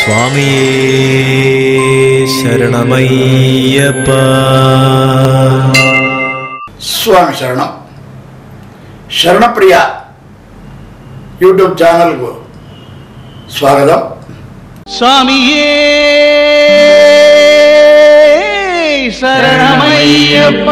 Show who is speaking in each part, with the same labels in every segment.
Speaker 1: స్వామియే శరణమయ్యప్ప
Speaker 2: స్వామి శరణం శరణప్రియ యూట్యూబ్ ఛానల్కు స్వాగతం
Speaker 3: స్వామియే శరణమయ్యప్ప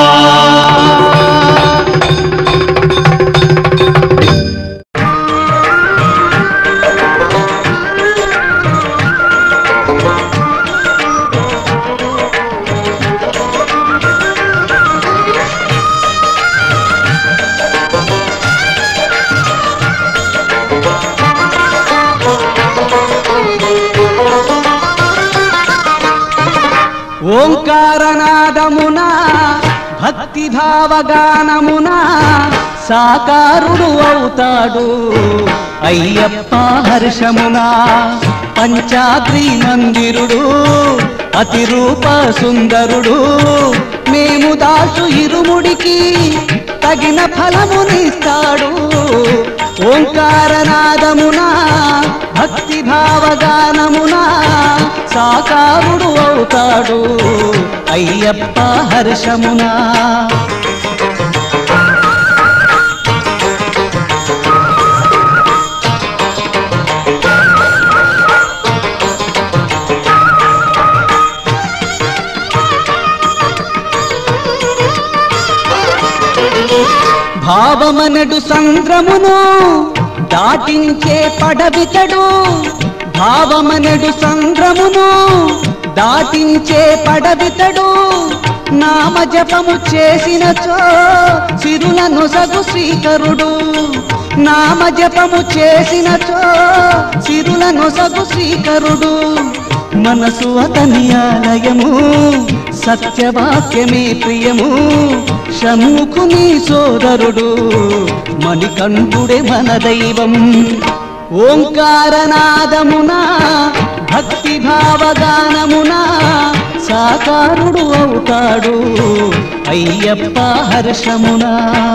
Speaker 3: ఓంకారనాదమున భక్తి భావగానమున సాకారుడు అవుతాడు అయ్యప్ప హర్షమున పంచాద్రి మందిరుడు అతిరూప సుందరుడు మేము దాసు ఇరుముడికి తగిన ఫలమునిస్తాడు ఓంకారనాదమున భక్తి భావగానమున సాకారుడు అవుతాడు అయ్యప్ప హర్షమునా భావమనడు సంద్రమును దాటించే పడవితడు భావమనడు సంద్రమును దాటించే పడవితడు నామ జపము చేసినచో సిరుల నొసగు శ్రీకరుడు నామ జపము చేసినచో సిరుల నొసగు శ్రీకరుడు మనసు అతని ఆలయము సత్యవాక్యమే ప్రియము షణ్ముఖుని సోదరుడు మణికంఠుడే మన దైవం ఓంకారనాదమున భక్తి భావగానమున సాకారుడు అవుతాడు అయ్యప్ప హర్షమునా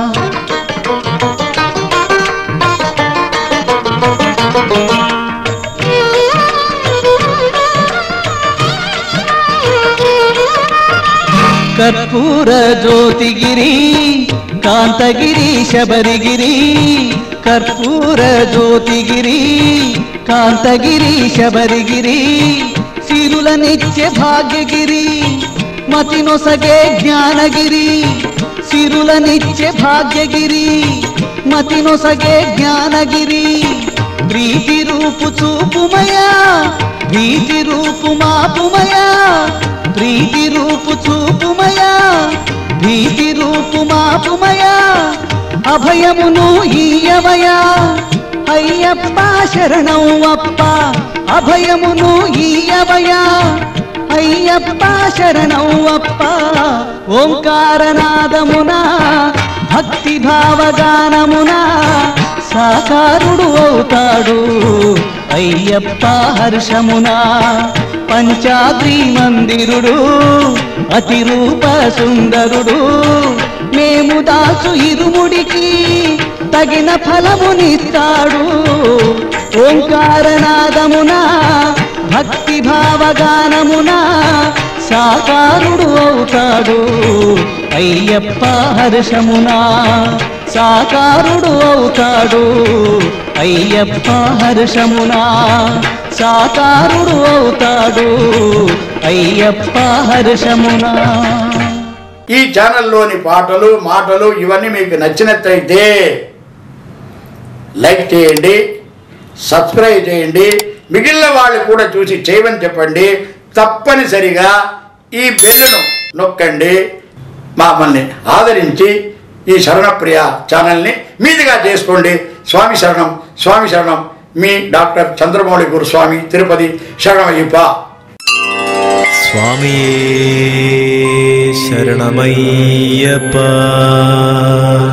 Speaker 3: కర్పూర జ్యోతిగిరి కాంతగిరి శబరిగిరి కర్పూర జ్యోతిగిరి కాంతగిరి శబరిగిరి సిరుల నిత్య భాగ్యగిరి మతి నొసగే జ్ఞానగిరి సిరుల నిత్య భాగ్యగిరి మతి నొసగే జ్ఞానగిరి ప్రీతి రూపు చూపుమయా భీతి రూపు మాపుమయా ప్రీతి రూపు చూపుమయా భీతి రూపు మాపుమయా అభయమును ఈయవయా అయ్యప్ప శరణం అప్ప అభయమును ఈయవయా అయ్యప్ప శరణం అప్ప ఓంకారనాదమున భక్తి భావగానమున సాకారుడు అవుతాడు అయ్యప్ప హర్షమునా పంచాద్రి మందిరుడు అతిరూప సుందరుడు మేము దాసు ఇరుముడికి తగిన ఫలమునిస్తాడు ఓంకారనాదమున భక్తి భావగానమున సాకారుడు అవుతాడు అయ్యప్ప హర్షమునా సాకారుడు అవుతాడు అయ్యప్ప హర్షమునా సాకారుడు అవుతాడు అయ్యప్ప హర్షమునా
Speaker 2: ఈ ఛానల్లోని పాటలు మాటలు ఇవన్నీ మీకు నచ్చినట్లయితే లైక్ చేయండి సబ్స్క్రైబ్ చేయండి మిగిలిన వాళ్ళు కూడా చూసి చేయమని చెప్పండి తప్పనిసరిగా ఈ బెల్లును నొక్కండి మమ్మల్ని ఆదరించి ఈ శరణప్రియ ఛానల్ని మీదిగా చేసుకోండి స్వామి శరణం స్వామి శరణం మీ డాక్టర్ చంద్రమౌళి గురుస్వామి తిరుపతి శరణమయ్యప్ప
Speaker 1: స్వామియే శరణమయ్యప్ప